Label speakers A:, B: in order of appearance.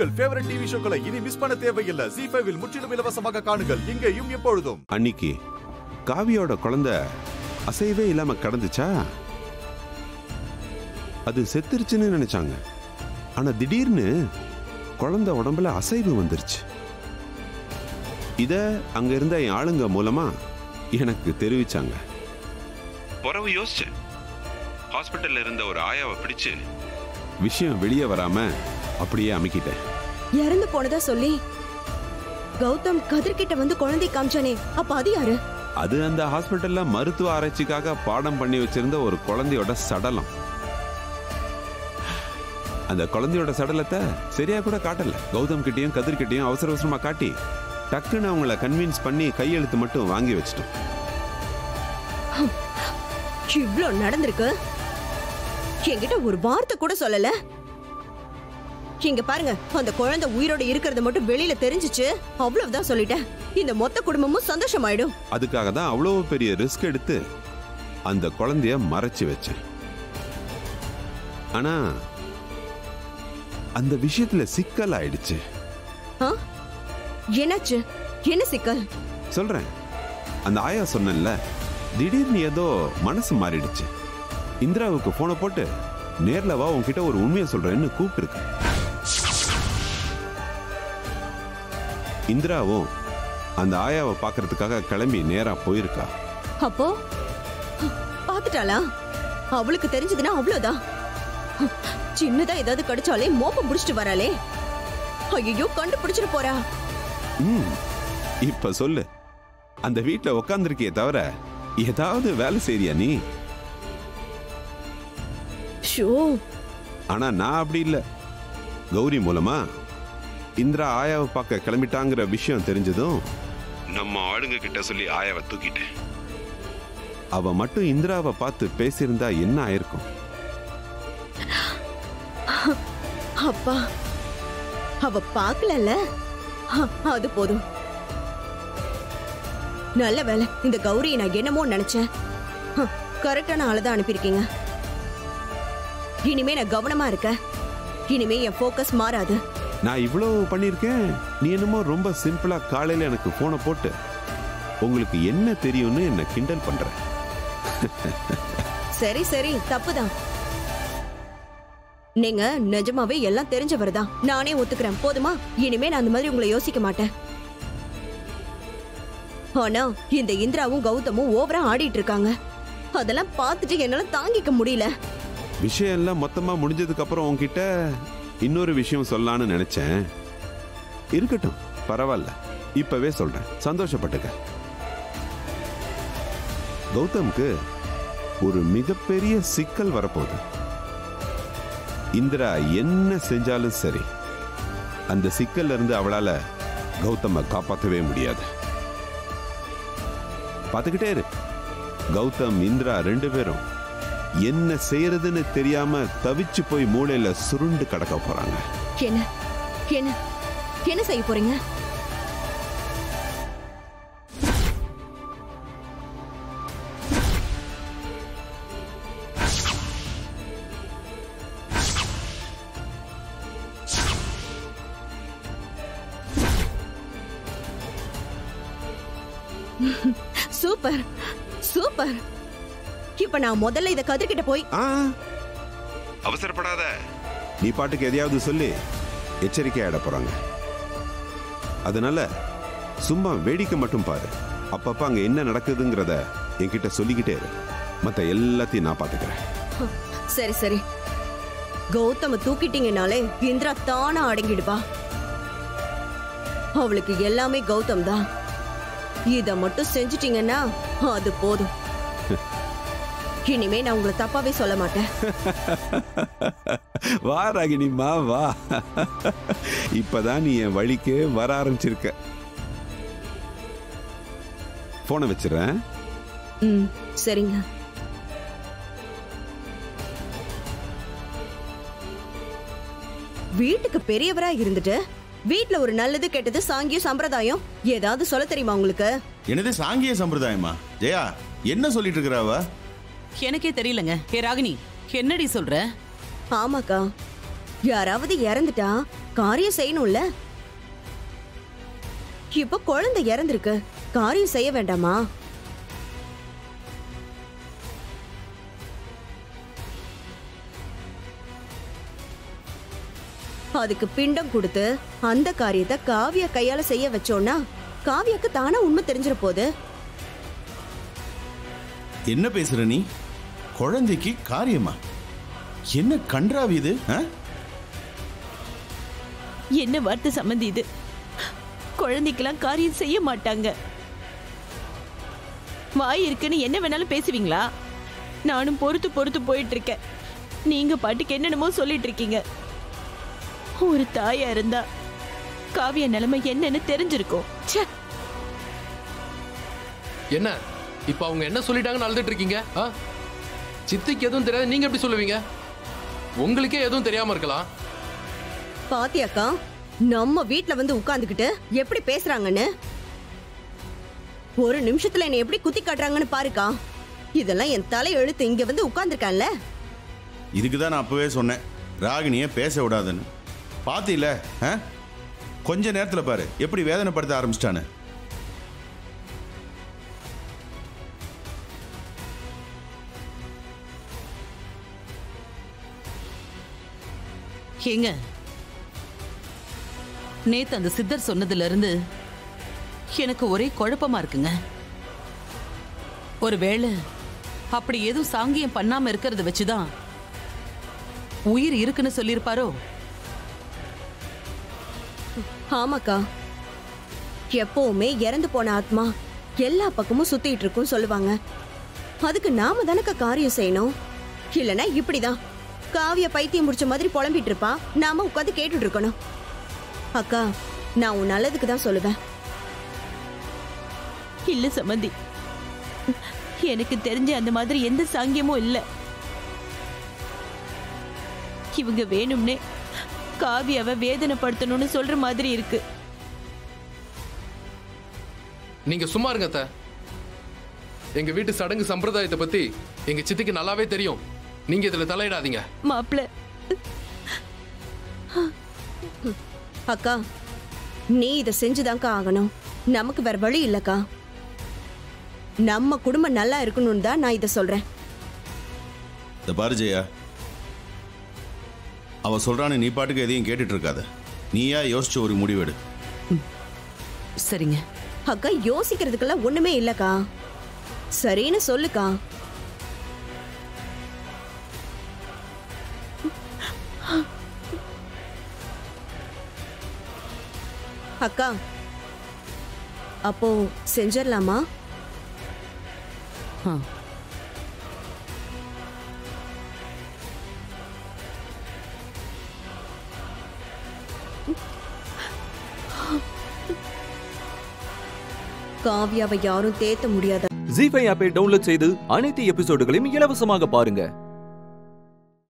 A: உங்கள் favourite TV ஷோக்களை இனி miss பண்ண தேவையில்லை ஜி ஃபைவில் முற்றிலும் இலவசமாக காணுங்கள் இங்கேயும் எப்பொழுதும்
B: அன்னிக்கு காவியோட குழந்தை அசைவே இல்லாம கடந்துச்சா அது செத்துருச்சுன்னு நினைச்சாங்க ஆனா திடீர்னு குழந்தை உடம்புல அசைவு வந்துருச்சு இத அங்க இருந்த என் ஆளுங்க மூலமா எனக்கு தெரிவிச்சாங்க பிறவு யோசிச்சேன் ஹாஸ்பிட்டல்ல இருந்த ஒரு ஆயாவை பிடிச்சு விஷயம் வெளியே வராம அப்படியே அமைக்கிட்டேன்
C: இறந்து போனதா சொல்லி கௌதம் கதிர்கிட்ட வந்து குழந்தை காமிச்சானே அப்ப அது யாரு
B: அது அந்த ஹாஸ்பிட்டல்ல மருத்துவ ஆராய்ச்சிக்காக பாடம் பண்ணி வச்சிருந்த ஒரு குழந்தையோட சடலம் அந்த குழந்தையோட சடலத்தை சரியா கூட காட்டல கௌதம் கிட்டயும் கதிர் கிட்டயும் அவசர அவசரமா காட்டி டக்குன்னு அவங்கள கன்வின்ஸ் பண்ணி கையெழுத்து மட்டும் வாங்கி வச்சிட்டோம்
C: இவ்ளோ நடந்திருக்கு என்கிட்ட ஒரு வார்த்தை கூட சொல்லல இங்க பாருங்க அந்த குழந்தை உயிரோட இருக்கிறது மட்டும் வெளியில தெரிஞ்சுச்சு அவ்வளவுதான் சொல்லிட்டேன் இந்த மொத்த குடும்பமும் சந்தோஷமாயிடும்
B: அதுக்காக தான் அவ்வளோ பெரிய ரிஸ்க் எடுத்து அந்த குழந்தைய மறைச்சு வச்சேன் ஆனா அந்த விஷயத்துல சிக்கல் ஆயிடுச்சு
C: ஆ? என்னாச்சு என்ன சிக்கல்
B: சொல்றேன் அந்த ஆயா சொன்னேன்ல திடீர்னு ஏதோ மனசு மாறிடுச்சு இந்திராவுக்கு போனை போட்டு நேர்ல வா உன்கிட்ட ஒரு உண்மையை சொல்றேன்னு கூப்பிட்டுருக்கு இந்திராவும் அந்த ஆயாவை பார்க்கறதுக்காக கிளம்பி நேரா போயிருக்கா
C: அப்போ பாத்துட்டாளா அவளுக்கு தெரிஞ்சதுன்னா அவ்வளவுதான் சின்னதா ஏதாவது கடிச்சாலே மோப்பம் புடிச்சிட்டு வராளே ஐயோ கண்டுபிடிச்சிட்டு போறா
B: ம் இப்ப சொல்லு அந்த வீட்ல உக்காந்துருக்கியே தவிர ஏதாவது வேலை செய்றியா நீ
C: ஷோ
B: ஆனா நான் அப்படி இல்ல கௌரி மூலமா இந்திரா ஆயாவை பார்க்க கிளம்பிட்டாங்கிற விஷயம் தெரிஞ்சதும் நம்ம ஆளுங்க கிட்ட சொல்லி ஆயாவை தூக்கிட்டேன் அவ மட்டும் இந்திராவை பார்த்து பேசியிருந்தா என்ன ஆயிருக்கும்
C: அப்பா அவ பாக்கலல்ல அது போதும் நல்ல வேலை இந்த கௌரியை நான் என்னமோ நினைச்சேன் ஹ, கரெக்டான ஆளதான் அனுப்பியிருக்கீங்க இனிமே நான் கவனமா இருக்கேன் இனிமே என் ஃபோக்கஸ் மாறாது
B: நான் இவ்வளவு பண்ணியிருக்கேன் நீ என்னமோ ரொம்ப சிம்பிளா காலையில எனக்கு போனை போட்டு உங்களுக்கு என்ன தெரியும்னு என்ன கிண்டல் பண்ற
C: சரி சரி தப்புதான் நீங்க நிஜமாவே எல்லாம் தெரிஞ்சவர் தான் நானே ஒத்துக்கிறேன் போதுமா இனிமே நான் அந்த மாதிரி உங்களை யோசிக்க மாட்டேன் ஆனா இந்த இந்திராவும் கௌதமும் ஓவரா ஆடிட்டு இருக்காங்க அதெல்லாம் பார்த்துட்டு என்னால தாங்கிக்க முடியல
B: விஷயம் எல்லாம் மொத்தமா முடிஞ்சதுக்கு அப்புறம் உன்கிட்ட இன்னொரு விஷயம் சொல்லலாம்னு நினைச்சேன் இருக்கட்டும் பரவாயில்ல இப்பவே சொல்றேன் சந்தோஷப்பட்டுக்க கௌதம்க்கு ஒரு மிகப்பெரிய சிக்கல் வரப்போகுது இந்திரா என்ன செஞ்சாலும் சரி அந்த சிக்கல்ல இருந்து அவளால கௌதம காப்பாற்றவே முடியாது பார்த்துக்கிட்டே இரு கௌதம் இந்திரா ரெண்டு பேரும் என்ன செய்யறதுன்னு தெரியாம தவிச்சு போய் மூளையில சுருண்டு கடக்க போறாங்க
C: என்ன என்ன என்ன செய்ய போறீங்க சூப்பர் சூப்பர் இப்ப நான் முதல்ல இத கதிர்கிட்ட போய்
B: ஆ அவசரப்படாத நீ பாட்டுக்கு எதையாவது சொல்லி எச்சரிக்கை ஆயிட போறாங்க அதனால சும்மா வேடிக்கை மட்டும் பாரு அப்பப்ப அங்க என்ன நடக்குதுங்கிறத என்கிட்ட சொல்லிக்கிட்டே இரு மத்த எல்லாத்தையும் நான் பாத்துக்கிறேன்
C: சரி சரி கௌதம தூக்கிட்டீங்கனாலே இந்திரா தானா அடங்கிடுவா அவளுக்கு எல்லாமே கௌதம் தான் இத மட்டும் செஞ்சிட்டீங்கன்னா அது போதும் இனிமே நான் உங்களை தப்பாவே சொல்ல மாட்டேன்
B: வா ராகினிமா வா இப்பதான் நீ என் வழிக்கே வர ஆரம்பிச்சிருக்க போனை வச்சிடறேன்
C: ம் சரிங்க வீட்டுக்கு பெரியவரா இருந்துட்டு வீட்ல ஒரு நல்லது கெட்டது சாங்கியம் சம்பிரதாயம் ஏதாவது சொல்ல தெரியுமா உங்களுக்கு
D: என்னது சாங்கிய சம்பிரதாயமா ஜெயா என்ன சொல்லிட்டு இருக்கிற அவ
E: எனக்கே தெரியலங்க ஏ ராகினி என்னடி சொல்ற
C: ஆமாக்கா யாராவது இறந்துட்டா காரியம் செய்யணும்ல இப்ப குழந்தை இறந்திருக்கு காரியம் செய்ய வேண்டாமா அதுக்கு பிண்டம் கொடுத்து அந்த காரியத்தை காவியா கையால செய்ய வச்சோம்னா காவியாக்கு தானா உண்மை தெரிஞ்சிட போகுது
D: என்ன பேசுற நீ குழந்தைக்கு காரியமா என்ன கன்றாவி இது ஆ?
F: என்ன வார்த்தை சம்மந்தி இது குழந்தைக்கெல்லாம் காரியம் செய்ய மாட்டாங்க வாய் இருக்குன்னு என்ன வேணாலும் பேசுவீங்களா நானும் பொறுத்து பொறுத்து போயிட்டு இருக்கேன் நீங்க பாட்டுக்கு என்னென்னமோ சொல்லிட்டு இருக்கீங்க ஒரு தாயா இருந்தா காவிய நிலைமை என்னன்னு தெரிஞ்சிருக்கும் ச்சே
G: என்ன இப்போ அவங்க என்ன சொல்லிட்டாங்கன்னு அழுதுட்டு இருக்கீங்க ஆ சித்திக்கு எதுவும் தெரியாது நீங்க எப்படி சொல்லுவீங்க உங்களுக்கே எதுவும் தெரியாம இருக்கலாம்
C: பாத்தியாக்கா நம்ம வீட்ல வந்து உட்கார்ந்துகிட்டு எப்படி பேசுறாங்கன்னு ஒரு நிமிஷத்துல என்னை எப்படி குத்தி காட்டுறாங்கன்னு பாருக்கா இதெல்லாம் என் தலை எழுத்து இங்க வந்து உட்கார்ந்துருக்கான்ல
D: இதுக்கு தான் நான் அப்பவே சொன்னேன் ராகினியை பேச விடாதுன்னு பாத்தில கொஞ்ச நேரத்தில் பாரு எப்படி வேதனைப்படுத்த ஆரம்பிச்சிட்டான்னு
E: ஏங்க நேத்து அந்த சித்தர் சொன்னதுல இருந்து எனக்கு ஒரே குழப்பமா இருக்குங்க ஒருவேளை அப்படி எதுவும் சாங்கியம் பண்ணாம இருக்கிறத வச்சுதான் உயிர் இருக்குன்னு சொல்லியிருப்பாரோ
C: ஆமாக்கா எப்பவுமே இறந்து போன ஆத்மா எல்லா பக்கமும் சுத்திட்டு இருக்கும் சொல்லுவாங்க அதுக்கு நாம தானக்கா காரியம் செய்யணும் இல்லனா இப்படிதான் காவிய பைத்தியம் முடிச்ச மாதிரி புலம்பிட்டு இருப்பா நாம உட்காந்து கேட்டுட்டு இருக்கணும் அக்கா நான் உன் நல்லதுக்கு தான் சொல்லுவேன்
F: இல்ல சம்மந்தி எனக்கு தெரிஞ்ச அந்த மாதிரி எந்த சாங்கியமும் இல்ல இவங்க வேணும்னே காவியாவை வேதனைப்படுத்தணும்னு சொல்ற மாதிரி இருக்கு
G: நீங்க சும்மா இருங்க அத்தை எங்க வீட்டு சடங்கு சம்பிரதாயத்தை பத்தி எங்க சித்திக்கு நல்லாவே தெரியும் நீங்க இதுல தலையிடாதீங்க
F: மாப்பிள்ள
C: அக்கா நீ இதை செஞ்சுதான்க்கா ஆகணும் நமக்கு வேற வழி இல்லக்கா நம்ம குடும்பம் நல்லா இருக்கணும்னு தான் நான் இதை சொல்றேன்
D: இந்த பாரு ஜெயா அவ சொல்றான்னு நீ பாட்டுக்கு எதையும் கேட்டுட்டு இருக்காத நீயா யோசிச்சு ஒரு முடிவெடு
E: சரிங்க
C: அக்கா யோசிக்கிறதுக்கெல்லாம் ஒண்ணுமே இல்லக்கா சரின்னு சொல்லுக்கா அக்கா அப்போ செஞ்சிடலாமா
E: ஆ
C: காவியாவை யாரும் தேத்த முடியாத
H: ஜி ஃபைவ் ஆப்பை டவுன்லோட் செய்து அனைத்து எபிசோடுகளையும் இலவசமாக பாருங்க